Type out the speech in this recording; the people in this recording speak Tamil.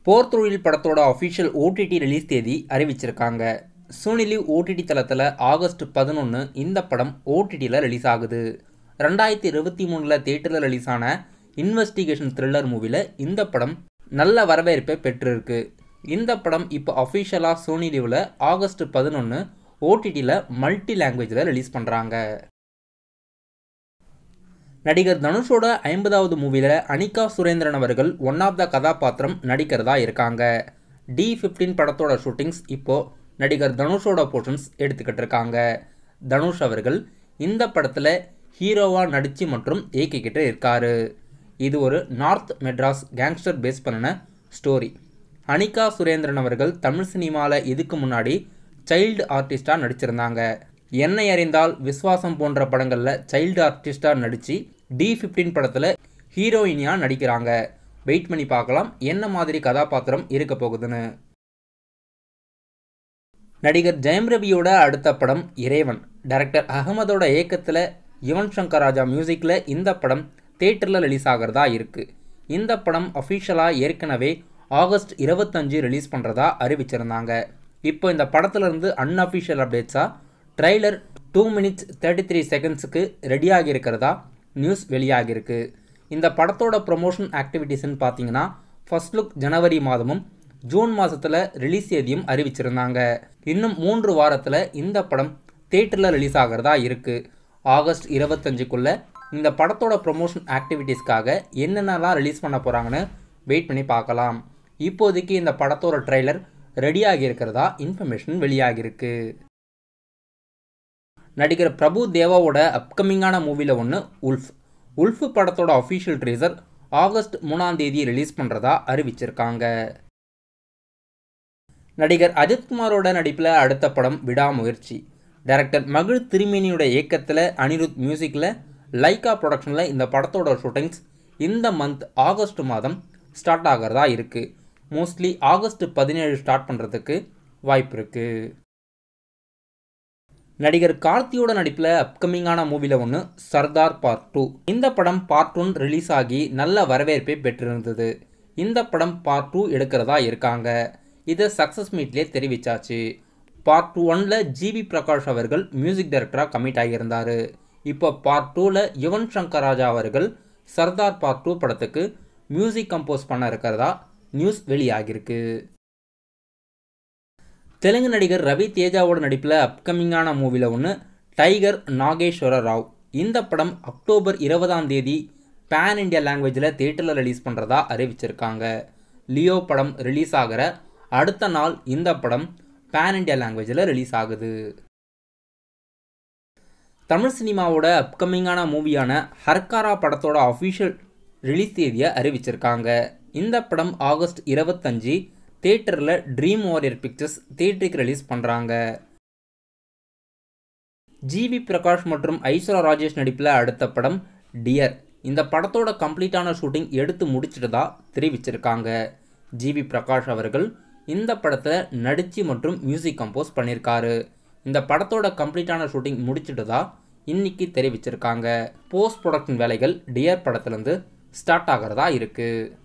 போர் தொழில் படத்தோட அஃபிஷியல் ஓடிடி ரிலீஸ் தேதி அறிவிச்சிருக்காங்க சோனிலிவ் ஓடிடி தளத்தில் ஆகஸ்ட் பதினொன்று இந்த படம் ஓடிடியில் ரிலீஸ் ஆகுது ரெண்டாயிரத்தி இருபத்தி மூணில் தேட்டரில் ரிலீஸ் ஆன இன்வெஸ்டிகேஷன் த்ரில்லர் மூவியில் இந்த படம் நல்ல வரவேற்பை பெற்றிருக்கு இந்த படம் இப்போ அஃபிஷியலாக சோனி லிவில் ஆகஸ்ட் பதினொன்று ஓடிடியில் மல்டி லாங்குவேஜில் ரிலீஸ் பண்ணுறாங்க நடிகர் தனுஷோட ஐம்பதாவது மூவியில் அனிகா சுரேந்திரன் அவர்கள் ஒன் ஆஃப் த கதாபாத்திரம் நடிக்கிறதா இருக்காங்க டி ஃபிஃப்டீன் படத்தோட ஷூட்டிங்ஸ் இப்போது நடிகர் தனுஷோட போர்ஷன்ஸ் எடுத்துக்கிட்டு இருக்காங்க தனுஷ் அவர்கள் இந்த படத்தில் ஹீரோவாக நடித்து மற்றும் இயக்கிக்கிட்டு இருக்காரு இது ஒரு நார்த் மெட்ராஸ் கேங்ஸ்டர் பேஸ் பண்ணின ஸ்டோரி அனிகா சுரேந்திரன் அவர்கள் தமிழ் சினிமாவில் இதுக்கு முன்னாடி சைல்டு ஆர்டிஸ்டாக நடிச்சிருந்தாங்க என்னை அறிந்தால் விஸ்வாசம் போன்ற படங்களில் சைல்டு ஆர்டிஸ்டாக நடித்து டி ஃபிஃப்டீன் படத்தில் ஹீரோயினியாக நடிக்கிறாங்க வெயிட் பண்ணி பார்க்கலாம் என்ன மாதிரி கதாபாத்திரம் இருக்க போகுதுன்னு நடிகர் ஜெயம் ரவியோட அடுத்த படம் இறைவன் டைரக்டர் அகமதோட இயக்கத்தில் யுவன் சங்கர் ராஜா மியூசிக்கில் இந்த படம் தேட்டரில் ரிலீஸ் ஆகிறதா இருக்குது இந்த படம் அஃபிஷியலாக ஏற்கனவே ஆகஸ்ட் இருபத்தஞ்சு ரிலீஸ் பண்ணுறதா அறிவிச்சிருந்தாங்க இப்போ இந்த படத்துலேருந்து அன்அஃபிஷியல் அப்டேட்ஸாக trailer two minutes thirty three செகண்ட்ஸுக்கு ரெடியாகி இருக்கிறதா நியூஸ் வெளியாகிருக்கு இந்த படத்தோட ப்ரொமோஷன் ஆக்டிவிட்டீஸ்ன்னு பார்த்தீங்கன்னா ஃபர்ஸ்ட் லுக் ஜனவரி மாதமும் ஜூன் மாதத்தில் ரிலீஸ் தேதியும் அறிவிச்சிருந்தாங்க இன்னும் மூன்று வாரத்தில் இந்த படம் தேட்டரில் ரிலீஸ் ஆகிறதா இருக்குது ஆகஸ்ட் இருபத்தஞ்சுக்குள்ளே இந்த படத்தோட ப்ரொமோஷன் ஆக்டிவிட்டீஸ்க்காக என்னென்னலாம் ரிலீஸ் பண்ண போகிறாங்கன்னு வெயிட் பண்ணி பார்க்கலாம் இப்போதைக்கு இந்த படத்தோட ட்ரெய்லர் ரெடியாகி இருக்கிறதா இன்ஃபர்மேஷன் வெளியாகிருக்கு நடிகர் பிரபு தேவாவோட அப்கமிங்கான மூவியில் ஒன்று உல்ஃப் உல்ஃப் படத்தோட அஃபிஷியல் ட்ரீசர் ஆகஸ்ட் மூணாம் தேதி ரிலீஸ் பண்ணுறதா அறிவிச்சிருக்காங்க நடிகர் அஜித்குமாரோட நடிப்பில் அடுத்த படம் விடாமுயற்சி டைரக்டர் மகிழ் திருமேனியோட இயக்கத்தில் அனிருத் மியூசிக்கில் லைக்கா ப்ரொடக்ஷனில் இந்த படத்தோட ஷூட்டிங்ஸ் இந்த மந்த் ஆகஸ்ட் மாதம் ஸ்டார்ட் ஆகிறதா இருக்குது மோஸ்ட்லி ஆகஸ்ட் பதினேழு ஸ்டார்ட் பண்ணுறதுக்கு வாய்ப்பு இருக்குது நடிகர் கார்த்தியோட நடிப்பில் அப்கமிங்கான மூவியில் ஒன்று சர்தார் பார்ட் டூ இந்த படம் பார்ட் ஒன் ரிலீஸ் ஆகி நல்ல வரவேற்பை பெற்றிருந்தது இந்த படம் பார்ட் டூ எடுக்கிறதா இருக்காங்க இதை சக்ஸஸ் மீட்லேயே தெரிவித்தாச்சு பார்ட் டூ ஒனில் ஜிவி பிரகாஷ் அவர்கள் மியூசிக் டைரக்டராக கமிட் ஆகியிருந்தார் இப்போ பார்ட் டூவில் யுவன் சங்கர் ராஜா அவர்கள் சர்தார் பார்ட் டூ படத்துக்கு மியூசிக் கம்போஸ் பண்ண இருக்கிறதா நியூஸ் வெளியாகிருக்கு தெலுங்கு நடிகர் ரவி தேஜாவோட நடிப்பில் அப்கமிங்கான மூவியில் ஒன்று டைகர் நாகேஸ்வர ராவ் இந்த படம் அக்டோபர் இருபதாம் தேதி பேன் இண்டியா லாங்குவேஜில் தேட்டரில் ரிலீஸ் பண்ணுறதா அறிவிச்சிருக்காங்க லியோ படம் ரிலீஸ் ஆகிற அடுத்த நாள் இந்த படம் பேன் இண்டியா லாங்குவேஜில் ரிலீஸ் ஆகுது தமிழ் சினிமாவோட அப்கமிங்கான மூவியான ஹர்காரா படத்தோட அஃபிஷியல் ரிலீஸ் தேதியை அறிவிச்சிருக்காங்க இந்த படம் ஆகஸ்ட் இருபத்தஞ்சி தேட்டரில் ட்ரீம் வாரியர் பிக்சர்ஸ் தேட்டருக்கு ரிலீஸ் பண்ணுறாங்க ஜிவி பிரகாஷ் மற்றும் ஐஸ்வர்யா ராஜேஷ் நடிப்பில் அடுத்த படம் டியர் இந்த படத்தோட கம்ப்ளீட்டான ஷூட்டிங் எடுத்து முடிச்சிட்டதா தெரிவிச்சிருக்காங்க ஜிவி பிரகாஷ் அவர்கள் இந்த படத்தை நடித்து மற்றும் மியூசிக் கம்போஸ் பண்ணியிருக்காரு இந்த படத்தோட கம்ப்ளீட்டான ஷூட்டிங் முடிச்சிட்டதா இன்னைக்கு தெரிவிச்சிருக்காங்க போஸ்ட் ப்ரொடக்ஷன் வேலைகள் டியர் படத்துலேருந்து ஸ்டார்ட் ஆகிறதா இருக்குது